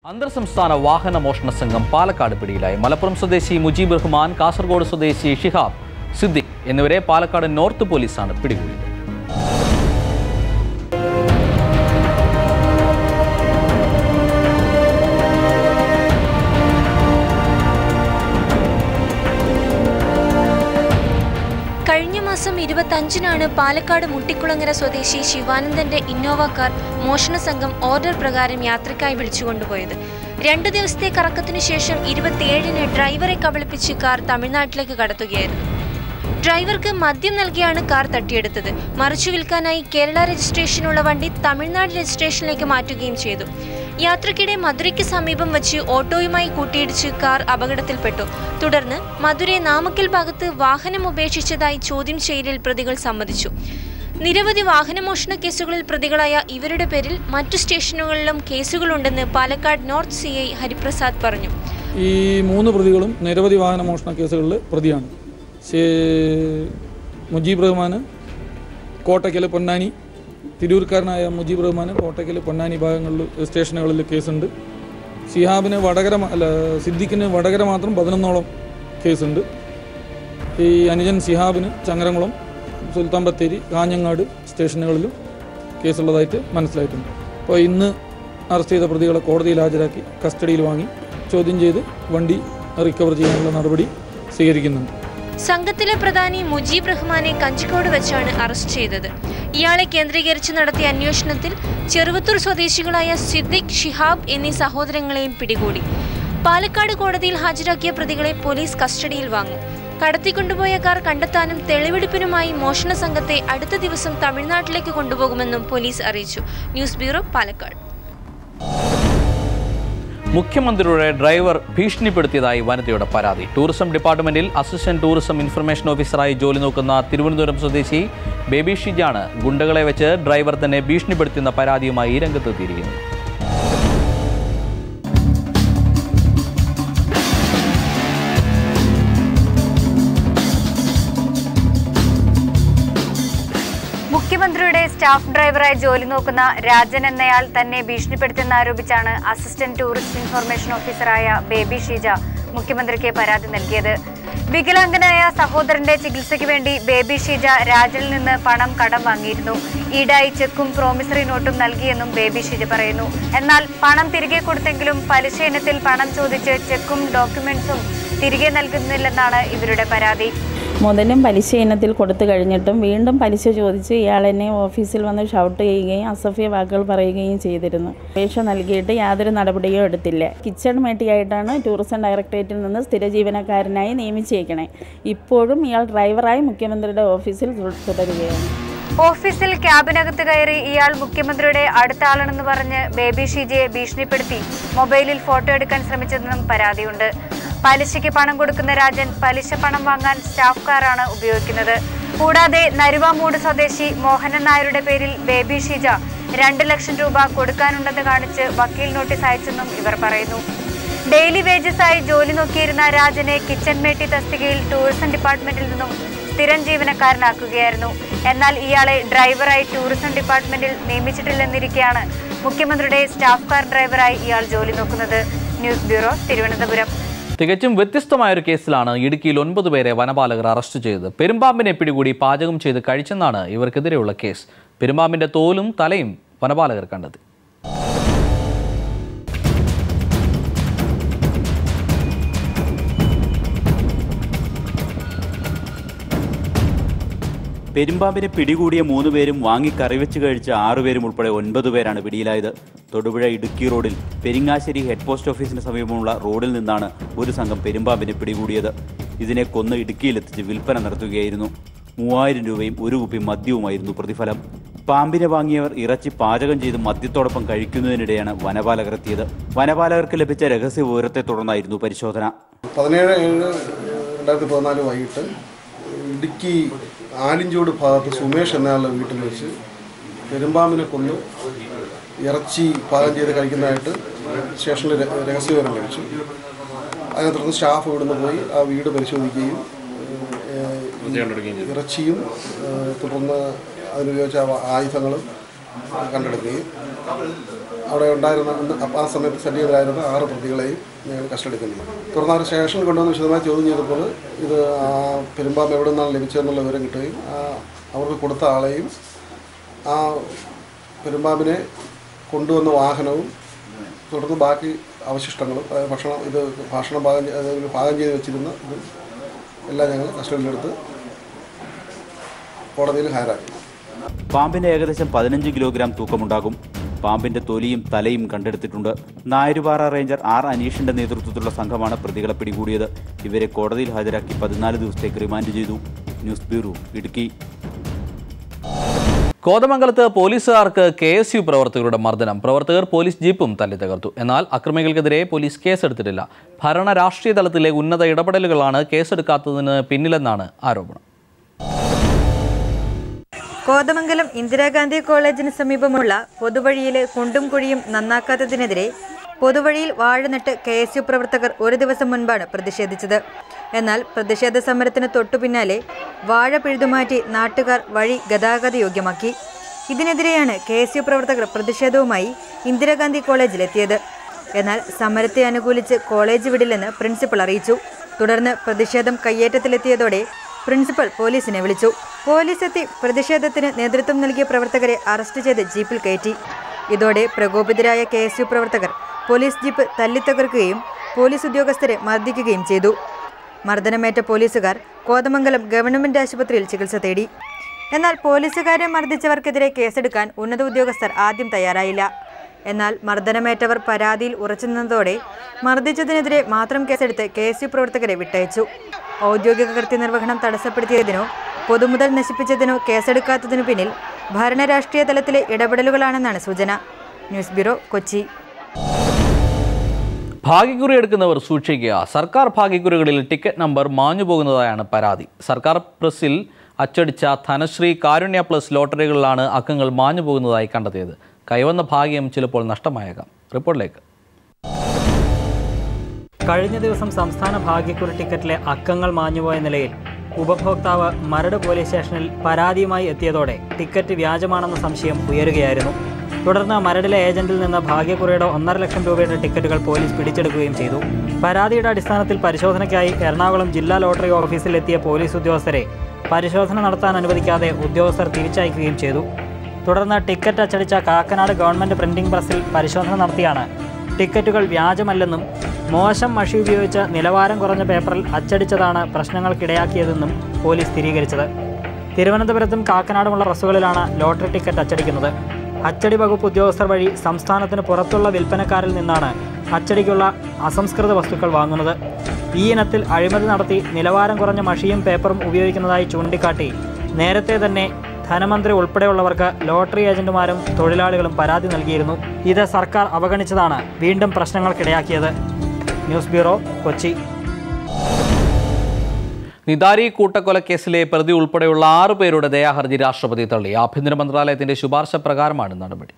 അന്തർ സംസ്ഥാന വാഹന മോഷണ സംഘം പാലക്കാട് പിടിയിലായി മലപ്പുറം സ്വദേശി മുജീബ് റഹ്മാൻ കാസർഗോഡ് സ്വദേശി ഷിഹാബ് സിദ്ദിഖ് എന്നിവരെ പാലക്കാട് നോർത്ത് പോലീസാണ് പിടികൂടിയത് കഴിഞ്ഞ മാസം ഇരുപത്തഞ്ചിനാണ് പാലക്കാട് മുട്ടിക്കുളങ്ങര സ്വദേശി ശിവാനന്ദന്റെ ഇന്നോവ കാർ മോഷണ സംഘം ഓർഡർ പ്രകാരം യാത്രക്കായി വിളിച്ചുകൊണ്ടുപോയത് രണ്ടു ദിവസത്തെ കറക്കത്തിനു ശേഷം ഇരുപത്തിയേഴിന് ഡ്രൈവറെ കബളിപ്പിച്ച് കാർ തമിഴ്നാട്ടിലേക്ക് കടത്തുകയായിരുന്നു ഡ്രൈവർക്ക് മദ്യം നൽകിയാണ് കാർ തട്ടിയെടുത്തത് മറിച്ചു വിൽക്കാനായി കേരള രജിസ്ട്രേഷനുള്ള വണ്ടി തമിഴ്നാട് രജിസ്ട്രേഷനിലേക്ക് മാറ്റുകയും ചെയ്തു യാത്രക്കിടെ മധുരയ്ക്ക് സമീപം വച്ച് ഓട്ടോയുമായി കൂട്ടിയിടിച്ച് കാർ അപകടത്തിൽപ്പെട്ടു തുടർന്ന് മധുരൈ നാമക്കൽ ഭാഗത്ത് വാഹനം ഉപേക്ഷിച്ചതായി ചോദ്യം ചെയ്യലിൽ പ്രതികൾ സമ്മതിച്ചു നിരവധി വാഹനമോഷണ കേസുകളിൽ പ്രതികളായ ഇവരുടെ പേരിൽ മറ്റു സ്റ്റേഷനുകളിലും കേസുകളുണ്ടെന്ന് Palakkad north C I Hariprasad പറഞ്ഞു ഈ മൂന്ന് പ്രതികളും നിരവധി വാഹന മോഷണ കേസുകളിൽ പ്രതിയാണ് ശേ- മുജീബ് റഹ്മാൻ കോട്ടയ്ക്കൽ പൊന്നാനി തിരൂർക്കാരനായ മുജീബ് റഹ്മാൻ കോട്ടയ്ക്കൽ പൊന്നാനി ഭാഗങ്ങളിൽ സ്റ്റേഷനുകളിൽ കേസുണ്ട് ഷിഹാബിന് വടകര മ- അല്ല സിദ്ദിഖിന് വടകര മാത്രം പതിനൊന്നോളം കേസുണ്ട് ഈ അനുജൻ ഷിഹാബിന് ചങ്ങരംകുളം സുൽത്താൻ ബത്തേരി കാഞ്ഞങ്ങാട് സ്റ്റേഷനുകളിലും കേസുള്ളതായിട്ട് മനസ്സിലായിട്ടുണ്ട് അപ്പോൾ ഇന്ന് അറസ്റ്റ് ചെയ്ത പ്രതികളെ കോടതിയിൽ ഹാജരാക്കി കസ്റ്റഡിയിൽ വാങ്ങി ചോദ്യം ചെയ്ത് വണ്ടി റിക്കവർ ചെയ്യാനുള്ള നടപടി സ്വീകരിക്കുന്നുണ്ട് സംഘത്തിലെ പ്രധാനി മുജീബ് റഹ്മാനെ കഞ്ചിക്കോട് വെച്ചാണ് അറസ്റ്റ് ചെയ്തത് ഇയാളെ കേന്ദ്രീകരിച്ച് നടത്തിയ അന്വേഷണത്തിൽ ചെറുവത്തൂർ സ്വദേശികളായ സിദ്ദിഖ് ഷിഹാബ് എന്നീ സഹോദരങ്ങളെയും പിടികൂടി പാലക്കാട് കോടതിയിൽ ഹാജരാക്കിയ പ്രതികളെ പോലീസ് കസ്റ്റഡിയിൽ വാങ്ങും കടത്തിക്കൊണ്ടുപോയ കാർ കണ്ടെത്താനും തെളിവെടുപ്പിനുമായി മോഷണ സംഘത്തെ അടുത്ത ദിവസം തമിഴ്നാട്ടിലേക്ക് കൊണ്ടുപോകുമെന്നും പോലീസ് അറിയിച്ചു ന്യൂസ് ബ്യൂറോ പാലക്കാട് മുഖ്യമന്ത്രിയുടെ ഡ്രൈവർ ഭീഷണിപ്പെടുത്തിയതായി വനിതയുടെ പരാതി ടൂറിസം ഡിപ്പാർട്ട്മെന്റിൽ അസിസ്റ്റന്റ് ടൂറിസം ഇൻഫർമേഷൻ ഓഫീസറായി ജോലി നോക്കുന്ന തിരുവനന്തപുരം സ്വദേശി ബേബി ഷിജാണ് ഗുണ്ടകളെ വെച്ച് ഡ്രൈവർ തന്നെ ഭീഷണിപ്പെടുത്തുന്ന പരാതിയുമായി രംഗത്തെത്തിയിരിക്കുന്നത് മുഖ്യമന്ത്രിയുടെ സ്റ്റാഫ് ഡ്രൈവറായി ജോലി നോക്കുന്ന രാജൻ എന്നയാൾ തന്നെ ഭീഷണിപ്പെടുത്തിയെന്ന് ആരോപിച്ചാണ് അസിസ്റ്റന്റ് ടൂറിസ്റ്റ് ഇൻഫർമേഷൻ ഓഫീസറായ ബേബി ഷീജ മുഖ്യമന്ത്രിക്ക് പരാതി നൽകിയത് വികലാംഗനായ സഹോദരന്റെ ചികിത്സയ്ക്ക് വേണ്ടി ബേബി ഷീജ രാജനിൽ നിന്ന് പണം കടം വാങ്ങിയിരുന്നു ഈടായി ചെക്കും പ്രോമിസറി നോട്ടും നൽകിയെന്നും ബേബി ഷീജ പറയുന്നു എന്നാൽ പണം തിരികെ കൊടുത്തെങ്കിലും പലിശ ഇനത്തിൽ പണം ചോദിച്ച് ചെക്കും ഡോക്യുമെന്റ്സും തിരികെ നൽകുന്നില്ലെന്നാണ് ഇവരുടെ പരാതി മുതലും പലിശ ഇനത്തിൽ കൊടുത്തു കഴിഞ്ഞിട്ടും വീണ്ടും പലിശ ചോദിച്ച് ഇയാൾ എന്നെ ഓഫീസിൽ വന്ന് ഷൗട്ട് ചെയ്യുകയും അസഭ്യ വാക്കുകൾ പറയുകയും ചെയ്തിരുന്നു അപേക്ഷ നൽകിയിട്ട് യാതൊരു നടപടിയും എടുത്തില്ല കിച്ചൺ മേട്ടിയായിട്ടാണ് ടൂറിസം ഡയറക്ടറേറ്റിൽ നിന്ന് സ്ഥിര ജീവനക്കാരനായി നിയമിച്ചേക്കണേ ഇപ്പോഴും ഇയാൾ ഡ്രൈവറായി മുഖ്യമന്ത്രിയുടെ ഓഫീസിൽ തു- തുടരുകയാണ് ഓഫീസിൽ ക്യാബിനകത്ത് കയറി ഇയാൾ മുഖ്യമന്ത്രിയുടെ അടുത്ത ആളാണെന്ന് പറഞ്ഞ് ബേബി ഷീജയെ ഭീഷണിപ്പെടുത്തി മൊബൈലിൽ ഫോട്ടോ എടുക്കാൻ ശ്രമിച്ചതെന്നും പരാതിയുണ്ട് പലിശയ്ക്ക് പണം കൊടുക്കുന്ന രാജൻ പലിശ പണം വാങ്ങാൻ സ്റ്റാഫ് കാറാണ് ഉപയോഗിക്കുന്നത് കൂടാതെ നരുവാമൂട് സ്വദേശി മോഹനൻ നായരുടെ പേരിൽ ബേബി ഷീജ രണ്ട് ലക്ഷം രൂപ കൊടുക്കാനുണ്ടെന്ന് കാണിച്ച് വക്കീൽ നോട്ടീസ് അയച്ചെന്നും ഇവർ പറയുന്നു ഡെയിലി വേജസ് ആയി ജോലി നോക്കിയിരുന്ന രാജനെ കിച്ചൺ മേട്ടി തസ്തികയിൽ ടൂറിസം ഡിപ്പാർട്ട്മെന്റിൽ നിന്നും സ്ഥിരം ജീവനക്കാരനാക്കുകയായിരുന്നു എന്നാൽ ഇയാളെ ഡ്രൈവറായി ടൂറിസം ഡിപ്പാർട്ട്മെന്റിൽ നിയമിച്ചിട്ടില്ലെന്നിരിക്കെയാണ് മുഖ്യമന്ത്രിയുടെ സ്റ്റാഫ് കാർ ഡ്രൈവറായി ഇയാൾ ജോലി നോക്കുന്നത് ന്യൂസ് ബ്യൂറോ തിരുവനന്തപുരം തികച്ചും വ്യത്യസ്തമായ ഒരു കേസിലാണ് ഇടുക്കിയിൽ ഒൻപത് പേരെ വനപാലകർ അറസ്റ്റ് ചെയ്തത് പെരുമ്പാമ്പിനെ പിടികൂടി പാചകം ചെയ്ത് കഴിച്ചെന്നാണ് ഇവർക്കെതിരെയുള്ള കേസ് പെരുമ്പാമ്പിന്റെ തോലും തലയും വനപാലകർ കണ്ടെത്തി പെരുമ്പാമ്പിനെ പിടികൂടിയ മൂന്ന് പേരും വാങ്ങി കറിവെച്ച് കഴിച്ച ആറുപേരും ഉൾപ്പെടെ ഒൻപത് പേരാണ് പിടിയിലായത് തൊടുപുഴ ഇടുക്കി റോഡിൽ പെരിങ്ങാശ്ശേരി ഹെഡ് പോസ്റ്റ് ഓഫീസിന് സമീപമുള്ള റോഡിൽ നിന്നാണ് ഒരു സംഘം പെരുമ്പാമ്പിനെ പിടികൂടിയത് ഇതിനെ കൊന്ന് ഇടുക്കിയിലെത്തിച്ച് വിൽപ്പന നടത്തുകയായിരുന്നു മൂവായിരം രൂപയും ഒരു കുപ്പി മദ്യവുമായിരുന്നു പ്രതിഫലം പാമ്പിനെ വാങ്ങിയവർ ഇറച്ചി പാചകം ചെയ്ത് മദ്യത്തോടൊപ്പം കഴിക്കുന്നതിനിടെയാണ് വനപാലകർ എത്തിയത് വനപാലകർക്ക് ലഭിച്ച രഹസ്യ വിവരത്തെ തുടർന്നായിരുന്നു പരിശോധന പതിനേഴ് ഏഴ് രണ്ടായിരത്തി പതിനാല് വൈകിട്ട് ഇടുക്കി ആലിഞ്ചോട് ഭാഗത്ത് സുമേഷ് എന്നയാളുടെ വീട്ടിൽ വെച്ച് പെരുമ്പാമ്പിനെ കൊന്ന് ഇറച്ചി പാകം ചെയ്ത് കഴിക്കുന്നതായിട്ട് സ്റ്റേഷനിൽ ര- രഹസ്യവിവരം ലഭിച്ചു അതിനെ തുടർന്ന് സ്റ്റാഫ് ഇവിടുന്ന് പോയി ആ വീട് പരിശോധിക്കുകയും ഏഹ്, ഈ ഇറച്ചിയും ഏഹ്, തുടർന്ന് അതിനുപയോഗിച്ച ആ- ആയുധങ്ങളും കണ്ടെടുക്കുകയും അവിടെ ഉണ്ടായിരുന്ന അന്ന് അപ്പ- ആ സമയത്ത് സന്നിഹിതരായിരുന്ന ആറ് പ്രതികളെയും ഞങ്ങൾ കസ്റ്റഡി എടുക്കുന്നത് തുടർന്ന് അവർ സ്റ്റേഷനിൽ കൊണ്ടുവന്ന് വിശദമായി ചോദ്യം ചെയ്തപ്പോൾ ഇത് ആ പെരുമ്പാമ്പ് എവിടെ നിന്നാണ് ലഭിച്ചതെന്നുള്ള വിവരം കിട്ടുകയും ആ അവർക്ക് കൊടുത്ത ആളെയും ആ പെരുമ്പാമ്പിനെ കൊണ്ടുവന്ന വാഹനവും തുടർന്ന് ബാക്കി അവശിഷ്ടങ്ങളും അതായത് ഭക്ഷണം ഇത് ഭക്ഷണം പാകം ചെയ്ത് അതായത് പാകം ചെയ്ത് വെച്ചിരുന്ന ഇത് എല്ലാം ഞങ്ങൾ കസ്റ്റഡിയിലെടുത്ത് കോടതിയിൽ ഹാജരാക്കി പാമ്പിന് ഏകദേശം പതിനഞ്ച് കിലോഗ്രാം തൂക്കമുണ്ടാകും പാമ്പിന്റെ തൊലിയും തലയും കണ്ടെടുത്തിട്ടുണ്ട് നായരുപാറ റേഞ്ചർ ആർ അനീഷിന്റെ നേതൃത്വത്തിലുള്ള സംഘമാണ് പ്രതികളെ പിടികൂടിയത് ഇവരെ കോടതിയിൽ ഹാജരാക്കി പതിനാല് ദിവസത്തേക്ക് റിമാൻഡ് ചെയ്തു ന്യൂസ് ബ്യൂറോ ഇടുക്കി കോതമംഗലത്ത് പോലീസുകാർക്ക് കെ എസ് യു പ്രവർത്തകരുടെ മർദ്ദനം പ്രവർത്തകർ പോലീസ് ജീപ്പും തല്ലി തകർത്തു എന്നാൽ അക്രമികൾക്കെതിരെ പോലീസ് കേസെടുത്തിട്ടില്ല ഭരണ രാഷ്ട്രീയ തലത്തിലെ ഉന്നത ഇടപെടലുകളാണ് കേസെടുക്കാത്തതിന് പിന്നിലെന്നാണ് ആരോപണം കോതമംഗലം ഇന്ദിരാഗാന്ധി കോളേജിന് സമീപമുള്ള പൊതുവഴിയിൽ കുണ്ടും കുഴിയും നന്നാക്കാത്തതിനെതിരെ പൊതുവഴിയിൽ വാഴ നട്ട് കെ എസ് യു പ്രവർത്തകർ ഒരു ദിവസം മുൻപാണ് പ്രതിഷേധിച്ചത് എന്നാൽ പ്രതിഷേധ സമരത്തിന് തൊട്ടു പിന്നാലെ വാഴ പിഴുതുമാറ്റി നാട്ടുകാർ വഴി ഗതാഗത യോഗ്യമാക്കി ഇതിനെതിരെയാണ് കെ എസ് യു പ്രവർത്തകർ പ്രതിഷേധവുമായി ഇന്ദിരാഗാന്ധി കോളേജിലെത്തിയത് എന്നാൽ സമരത്തെ അനുകൂലിച്ച് കോളേജ് വിടില്ലെന്ന് പ്രിൻസിപ്പൽ അറിയിച്ചു തുടർന്ന് പ്രതിഷേധം കയ്യേറ്റത്തിലെത്തിയതോടെ പ്രിൻസിപ്പൽ പോലീസിനെ വിളിച്ചു പോലീസ് എത്തി പ്രതിഷേധത്തിന് നേതൃത്വം നൽകിയ പ്രവർത്തകരെ അറസ്റ്റ് ചെയ്ത് ജീപ്പിൽ കയറ്റി ഇതോടെ പ്രകോപിതരായ കെ എസ് യു പ്രവർത്തകർ പോലീസ് ജീപ്പ് തല്ലിത്തകർക്കുകയും പോലീസ് ഉദ്യോഗസ്ഥരെ മർദ്ദിക്കുകയും ചെയ്തു മർദ്ദനമേറ്റ പോലീസുകാർ കോതമംഗലം ഗവൺമെന്റ് ആശുപത്രിയിൽ ചികിത്സ തേടി എന്നാൽ പോലീസുകാരെ മർദ്ദിച്ചവർക്കെതിരെ കേസെടുക്കാൻ ഉന്നത ഉദ്യോഗസ്ഥർ ആദ്യം തയ്യാറായില്ല എന്നാൽ മർദ്ദനമേറ്റവർ പരാതിയിൽ ഉറച്ചുനിന്നതോടെ മർദ്ദിച്ചതിനെതിരെ മാത്രം കേസെടുത്ത് കെ എസ് യു പ്രവർത്തകരെ വിട്ടയച്ചു ഔദ്യോഗിക കൃത്യനിർവഹണം തടസ്സപ്പെടുത്തിയതിനോ പൊതുമുതൽ നശിപ്പിച്ചതിനോ കേസെടുക്കാത്തതിനു പിന്നിൽ ഭരണരാഷ്ട്രീയ തലത്തിലെ ഇടപെടലുകളാണെന്നാണ് സൂചന ന്യൂസ് ബ്യൂറോ കൊച്ചി ഭാഗ്യക്കുറി എടുക്കുന്നവർ സൂക്ഷിക്കുക സർക്കാർ ഭാഗ്യക്കുറികളിൽ ടിക്കറ്റ് നമ്പർ മാഞ്ഞു പോകുന്നതായാണ് പരാതി സർക്കാർ പ്രസ്സിൽ അച്ചടിച്ച ധനശ്രീ കാരുണ്യ പ്ലസ് ലോട്ടറികളിലാണ് അക്കങ്ങൾ മാഞ്ഞു പോകുന്നതായി കണ്ടെത്തിയത് കൈവന്ന ഭാഗ്യം ചിലപ്പോൾ നഷ്ടമായേക്കാം റിപ്പോർട്ടിലേക്ക് കഴിഞ്ഞ ദിവസം സംസ്ഥാന ഭാഗ്യക്കുറി ടിക്കറ്റിലെ അക്കങ്ങൾ മാഞ്ഞുപോയ നിലയിൽ ഉപഭോക്താവ് മരട് പോലീസ് സ്റ്റേഷനിൽ പരാതിയുമായി എത്തിയതോടെ ടിക്കറ്റ് വ്യാജമാണെന്ന സംശയം ഉയരുകയായിരുന്നു തുടർന്ന് മരടിലെ ഏജന്റിൽ നിന്ന് ഭാഗ്യക്കുറിയുടെ ഒന്നര ലക്ഷം രൂപയുടെ ടിക്കറ്റുകൾ പോലീസ് പിടിച്ചെടുക്കുകയും ചെയ്തു പരാതിയുടെ അടിസ്ഥാനത്തിൽ പരിശോധനയ്ക്കായി എറണാകുളം ജില്ലാ ലോട്ടറി ഓഫീസിൽ എത്തിയ പോലീസ് ഉദ്യോഗസ്ഥരെ പരിശോധന നടത്താൻ അനുവദിക്കാതെ ഉദ്യോഗസ്ഥർ തിരിച്ചയക്കുകയും ചെയ്തു തുടർന്ന് ടിക്കറ്റ് അച്ചടിച്ച കാക്കനാട് ഗവൺമെന്റ് പ്രിന്റിംഗ് പ്രസ്സിൽ പരിശോധന നടത്തിയാണ് ടിക്കറ്റുകൾ വ്യാജമല്ലെന്നും മോശം മഷി ഉപയോഗിച്ച് നിലവാരം കുറഞ്ഞ പേപ്പറിൽ അച്ചടിച്ചതാണ് പ്രശ്നങ്ങൾക്കിടയാക്കിയതെന്നും പോലീസ് സ്ഥിരീകരിച്ചത് തിരുവനന്തപുരത്തും കാക്കനാടുമുള്ള പ്രസ്സുകളിലാണ് ലോട്ടറി ടിക്കറ്റ് അച്ചടിക്കുന്നത് അച്ചടി വകുപ്പ് ഉദ്യോഗസ്ഥർ വഴി സംസ്ഥാനത്തിന് പുറത്തുള്ള വിൽപ്പനക്കാരിൽ നിന്നാണ് അച്ചടിക്കുള്ള അസംസ്കൃത വസ്തുക്കൾ വാങ്ങുന്നത് ഈ ഇനത്തിൽ അഴിമതി നടത്തി നിലവാരം കുറഞ്ഞ മഷിയും പേപ്പറും ഉപയോഗിക്കുന്നതായി ചൂണ്ടിക്കാട്ടി നേരത്തെ തന്നെ ധനമന്ത്രി ഉൾപ്പെടെയുള്ളവർക്ക് ലോട്ടറി ഏജന്റുമാരും തൊഴിലാളികളും പരാതി നൽകിയിരുന്നു ഇത് സർക്കാർ അവഗണിച്ചതാണ് വീണ്ടും പ്രശ്നങ്ങൾക്കിടയാക്കിയത് ന്യൂസ് ബ്യൂറോ കൊച്ചി നിതാരി കൂട്ടക്കൊലക്കേസിലെ പ്രതി ഉൾപ്പെടെയുള്ള ആറു പേരുടെ ദയാഹർജി രാഷ്ട്രപതി തള്ളി ആഭ്യന്തര മന്ത്രാലയത്തിന്റെ ശുപാർശ പ്രകാരമാണ് നടപടി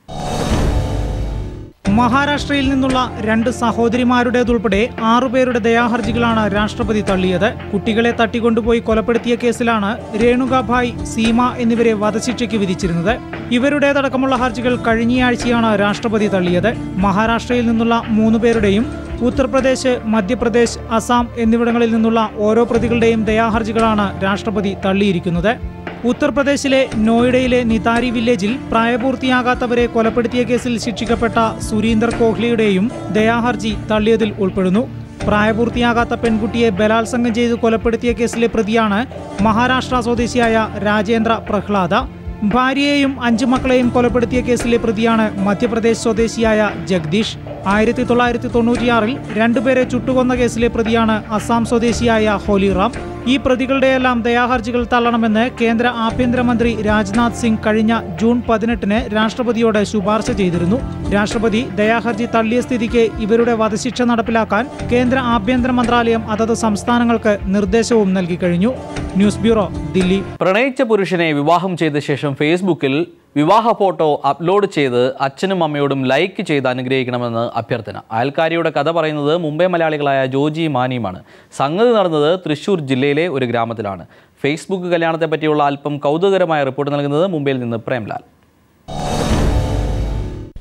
മഹാരാഷ്ട്രയിൽ നിന്നുള്ള രണ്ട് സഹോദരിമാരുടേതുൾപ്പെടെ ആറുപേരുടെ ദയാഹർജികളാണ് രാഷ്ട്രപതി തള്ളിയത് കുട്ടികളെ തട്ടിക്കൊണ്ടുപോയി കൊലപ്പെടുത്തിയ കേസിലാണ് രേണുകാഭായ് സീമ എന്നിവരെ വധശിക്ഷയ്ക്ക് വിധിച്ചിരുന്നത് ഇവരുടേതടക്കമുള്ള ഹർജികൾ കഴിഞ്ഞയാഴ്ചയാണ് രാഷ്ട്രപതി തള്ളിയത് മഹാരാഷ്ട്രയിൽ നിന്നുള്ള മൂന്ന് പേരുടെയും ഉത്തർപ്രദേശ് മധ്യപ്രദേശ് അസാം എന്നിവിടങ്ങളിൽ നിന്നുള്ള ഓരോ പ്രതികളുടെയും ദയാഹർജികളാണ് രാഷ്ട്രപതി തള്ളിയിരിക്കുന്നത് ഉത്തർപ്രദേശിലെ നോയിഡയിലെ നിതാരി വില്ലേജിൽ പ്രായപൂർത്തിയാകാത്തവരെ കൊലപ്പെടുത്തിയ കേസിൽ ശിക്ഷിക്കപ്പെട്ട സുരീന്ദർ കോഹ്ലിയുടെയും ദയാഹർജി തള്ളിയതിൽ ഉൾപ്പെടുന്നു പ്രായപൂർത്തിയാകാത്ത പെൺകുട്ടിയെ ബലാത്സംഗം ചെയ്ത് കൊലപ്പെടുത്തിയ കേസിലെ പ്രതിയാണ് മഹാരാഷ്ട്ര സ്വദേശിയായ രാജേന്ദ്ര പ്രഹ്ലാദ ഭാര്യയെയും അഞ്ചു മക്കളെയും കൊലപ്പെടുത്തിയ കേസിലെ പ്രതിയാണ് മധ്യപ്രദേശ് സ്വദേശിയായ ജഗദീഷ് ആയിരത്തി തൊള്ളായിരത്തി തൊണ്ണൂറ്റിയാറിൽ രണ്ടുപേരെ ചുട്ടുകൊന്ന കേസിലെ പ്രതിയാണ് അസാം സ്വദേശിയായ ഹോലിറാം ഈ പ്രതികളുടെയെല്ലാം ദയാഹർജികൾ തള്ളണമെന്ന് കേന്ദ്ര ആഭ്യന്തരമന്ത്രി രാജ്നാഥ് സിംഗ് കഴിഞ്ഞ ജൂൺ പതിനെട്ടിന് രാഷ്ട്രപതിയോട് ശുപാർശ ചെയ്തിരുന്നു രാഷ്ട്രപതി ദയാഹർജി തള്ളിയ സ്ഥിതിക്ക് ഇവരുടെ വധശിക്ഷ നടപ്പിലാക്കാൻ കേന്ദ്ര ആഭ്യന്തര മന്ത്രാലയം അതത് സംസ്ഥാനങ്ങൾക്ക് നിർദ്ദേശവും നൽകി കഴിഞ്ഞു ന്യൂസ് ബ്യൂറോ ദില്ലി പ്രണയിച്ച പുരുഷനെ വിവാഹം ചെയ്ത ശേഷം ഫേസ്ബുക്കിൽ വിവാഹ ഫോട്ടോ അപ്ലോഡ് ചെയ്ത് അച്ഛനും അമ്മയോടും ലൈക്ക് ചെയ്ത് അനുഗ്രഹിക്കണമെന്ന് അഭ്യർത്ഥന അയൽക്കാരിയുടെ കഥ പറയുന്നത് മുംബൈ മലയാളികളായ ജോജി മാനിയുമാണ് സംഗതി നടന്നത് തൃശൂർ ജില്ലയിലെ ഒരു ഗ്രാമത്തിലാണ് ഫേസ്ബുക്ക് കല്യാണത്തെ പറ്റിയുള്ള അല്പം കൗതുകരമായ റിപ്പോർട്ട് നൽകുന്നത് മുംബൈയിൽ നിന്ന് പ്രേംലാൽ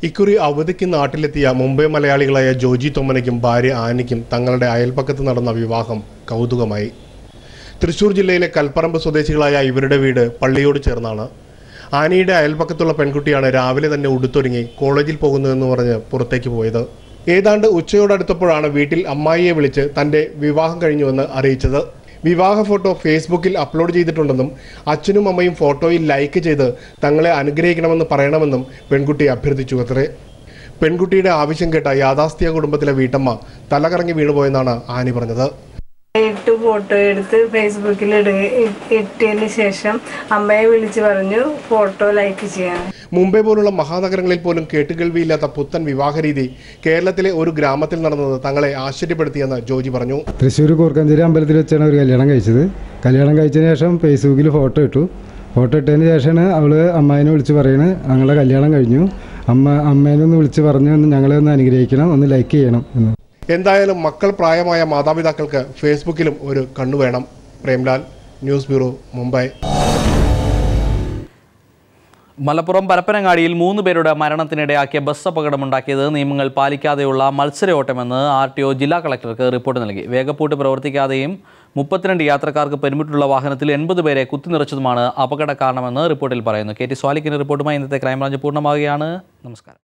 ഇക്കുറി അവധിക്ക് നാട്ടിലെത്തിയ മുംബൈ മലയാളികളായ ജോജി തൊമ്മനയ്ക്കും ഭാര്യ ആനിക്കും തങ്ങളുടെ അയൽപ്പക്കത്ത് നടന്ന വിവാഹം കൗതുകമായി തൃശൂർ ജില്ലയിലെ കൽപ്പറമ്പ് സ്വദേശികളായ ഇവരുടെ വീട് പള്ളിയോട് ചേർന്നാണ് ആനിയുടെ അയൽപ്പക്കത്തുള്ള പെൺകുട്ടിയാണ് രാവിലെ തന്നെ ഉടുത്തൊരുങ്ങി കോളേജിൽ പോകുന്നതെന്ന് പറഞ്ഞ് പുറത്തേക്ക് പോയത് ഏതാണ്ട് ഉച്ചയോടടുത്തപ്പോഴാണ് വീട്ടിൽ അമ്മായിയെ വിളിച്ച് തന്റെ വിവാഹം കഴിഞ്ഞുവെന്ന് അറിയിച്ചത് വിവാഹ ഫോട്ടോ ഫേസ്ബുക്കിൽ അപ്ലോഡ് ചെയ്തിട്ടുണ്ടെന്നും അച്ഛനും അമ്മയും ഫോട്ടോയിൽ ലൈക്ക് ചെയ്ത് തങ്ങളെ അനുഗ്രഹിക്കണമെന്ന് പറയണമെന്നും പെൺകുട്ടി അഭ്യർത്ഥിച്ചു അത്രേ പെൺകുട്ടിയുടെ ആവശ്യം കേട്ട യാഥാസ്ഥിക കുടുംബത്തിലെ വീട്ടമ്മ തലകറങ്ങി വീണുപോയെന്നാണ് ആനി പറഞ്ഞത് ഇട്ട് ഫോട്ടോ എടുത്ത് ഫേസ്ബുക്കിൽ ഇടുക ഇട്ടതിന് ശേഷം അമ്മയെ വിളിച്ച് പറഞ്ഞു ഫോട്ടോ ലൈക്ക് ചെയ്യാൻ മുംബൈ പോലുള്ള മഹാനഗരങ്ങളിൽ പോലും കേട്ടുകേൾവിയില്ലാത്ത പുത്തൻ വിവാഹ രീതി കേരളത്തിലെ ഒരു ഗ്രാമത്തിൽ നടന്നത് തങ്ങളെ ആശ്ചര്യപ്പെടുത്തിയെന്ന് ജോജി പറഞ്ഞു തൃശ്ശൂർ കൂർക്കഞ്ചേരി അമ്പലത്തിൽ വെച്ചാണ് ഒരു കല്യാണം കഴിച്ചത് കല്യാണം കഴിച്ചതിന് ശേഷം ഫേസ്ബുക്കിൽ ഫോട്ടോ ഇട്ടു ഫോട്ടോ ഇട്ടതിന് ശേഷമാണ് അവൾ അമ്മായിനെ വിളിച്ച് പറയുന്നത് ഞങ്ങളെ കല്യാണം കഴിഞ്ഞു അമ്മ അമ്മേനെ ഒന്ന് വിളിച്ച് പറഞ്ഞു ഒന്ന് ഞങ്ങളെ ഒന്ന് അനുഗ്രഹിക്കണം ഒന്ന് ലൈക്ക് ചെയ്യണം എന്ന് എന്തായാലും മക്കൾ പ്രായമായ മാതാപിതാക്കൾക്ക് ഫേസ്ബുക്കിലും ഒരു കണ്ണു വേണം പ്രേംലാൽ ന്യൂസ് ബ്യൂറോ മുംബൈ മലപ്പുറം പരപ്പനങ്ങാടിയിൽ മൂന്ന് പേരുടെ മരണത്തിനിടയാക്കിയ ബസ് അപകടമുണ്ടാക്കിയത് നിയമങ്ങൾ പാലിക്കാതെയുള്ള മത്സരയോട്ടമെന്ന് ആർ ടി ഒ ജില്ലാ കളക്ടർക്ക് റിപ്പോർട്ട് നൽകി വേഗപ്പൂട്ട് പ്രവർത്തിക്കാതെയും മുപ്പത്തിരണ്ട് യാത്രക്കാർക്ക് പെരുമിറ്റുള്ള വാഹനത്തിൽ എൺപത് പേരെ കുത്തിനിറച്ചതുമാണ് അപകട കാരണമെന്ന് റിപ്പോർട്ടിൽ പറയുന്നു കെ ടി സ്വാലിക്കിന്റെ റിപ്പോർട്ടുമായി ഇന്നത്തെ ക്രൈംബ്രാഞ്ച് പൂർണ്ണമാവുകയാണ് നമസ്കാരം